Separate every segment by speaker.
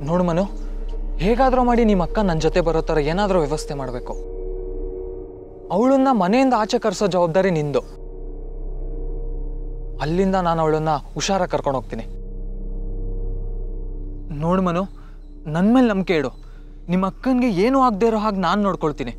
Speaker 1: ನೋಡು ಮನು ಹೇಗಾದರೂ ಮಾಡಿ ನಿಮ್ಮ ಅಕ್ಕ ನನ್ನ ಜೊತೆ ಬರೋ ಥರ ಏನಾದರೂ ವ್ಯವಸ್ಥೆ ಮಾಡಬೇಕು ಅವಳನ್ನ ಮನೆಯಿಂದ ಆಚೆ ಕರೆಸೋ ಜವಾಬ್ದಾರಿ ನಿಂದು ಅಲ್ಲಿಂದ ನಾನು ಅವಳನ್ನ ಹುಷಾರ ಕರ್ಕೊಂಡು ಹೋಗ್ತೀನಿ ನೋಡು ಮನು ನನ್ನ ಮೇಲೆ ನಂಬಿಕೆ ಇಡು ನಿಮ್ಮ ಅಕ್ಕನಿಗೆ ಏನೂ ಆಗದೆ ಇರೋ ಹಾಗೆ ನಾನು ನೋಡ್ಕೊಳ್ತೀನಿ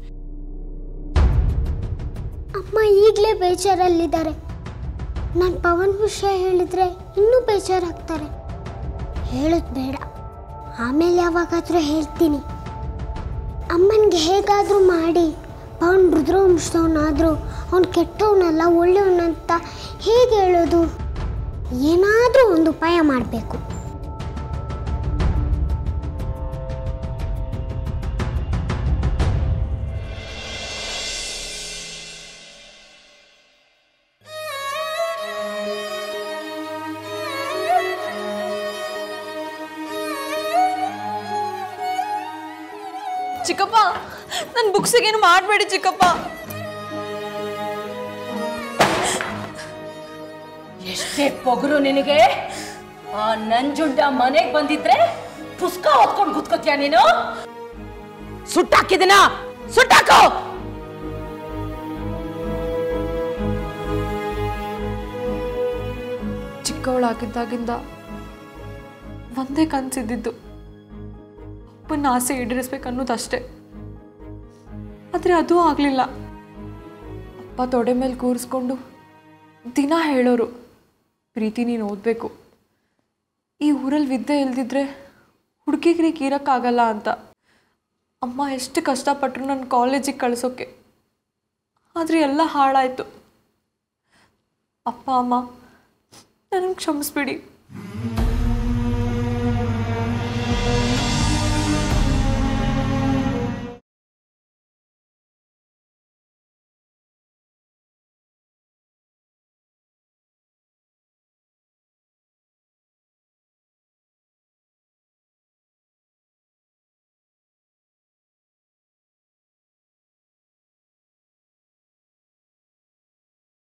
Speaker 2: ಅಮ್ಮ ಈಗಲೇ ಬೇಜಾರಲ್ಲಿದ್ದಾರೆ ನಾನು ಪವನ್ ವಿಷಯ ಹೇಳಿದ್ರೆ ಇನ್ನೂ ಬೇಜಾರಾಗ್ತಾರೆ ಹೇಳೋದು ಬೇಡ ಆಮೇಲೆ ಯಾವಾಗಾದರೂ ಹೇಳ್ತೀನಿ ಅಮ್ಮನಿಗೆ ಹೇಗಾದರೂ ಮಾಡಿ ಪವನ್ ರುದ್ರವಂಶದವನಾದರೂ ಅವ್ನು ಕೆಟ್ಟವನಲ್ಲ ಒಳ್ಳೆಯವನಂತ ಹೇಗೆ ಹೇಳೋದು ಏನಾದರೂ ಒಂದು ಉಪಾಯ ಮಾಡಬೇಕು
Speaker 3: ಚಿಕ್ಕಪ್ಪ ನನ್ನ ಬುಕ್ಸಿಗೇನು ಮಾಡಬೇಡಿ ಚಿಕ್ಕಪ್ಪ
Speaker 4: ಎಷ್ಟೇ ಪೊಗರು ನಿನಗೆ ಆ ನಂಜುಂಡ ಮನೆಗೆ ಬಂದಿದ್ರೆ ಪುಸ್ತಕ ಹೊತ್ಕೊಂಡು ಕೂತ್ಕೋತೀಯ ನೀನು ಸುಟ್ಟಾಕಿದಿನ ಸುಟ್ಟಾಕೋ
Speaker 3: ಚಿಕ್ಕವಳಾಗಿದ್ದಾಗಿಂದ ಒಂದೇ ಕನಸಿದ್ದಿದ್ದು ಅಪ್ಪನ ಆಸೆ ಈಡೇರಿಸ್ಬೇಕು ಅನ್ನೋದಷ್ಟೇ ಆದರೆ ಅದೂ ಆಗಲಿಲ್ಲ ಅಪ್ಪ ತೊಡೆ ಮೇಲೆ ಕೂರಿಸ್ಕೊಂಡು ದಿನ ಹೇಳೋರು ಪ್ರೀತಿ ನೀನು ಓದಬೇಕು ಈ ಊರಲ್ಲಿ ವಿದ್ಯೆ ಇಲ್ದಿದ್ರೆ ಹುಡುಗಿಗ್ರಿಗೆ ಇರೋಕ್ಕಾಗಲ್ಲ ಅಂತ ಅಮ್ಮ ಎಷ್ಟು ಕಷ್ಟಪಟ್ಟರು ನನ್ನ ಕಾಲೇಜಿಗೆ ಕಳಿಸೋಕ್ಕೆ ಆದರೆ ಎಲ್ಲ ಹಾಳಾಯಿತು ಅಪ್ಪ ಅಮ್ಮ ನನಗೆ ಕ್ಷಮಿಸ್ಬಿಡಿ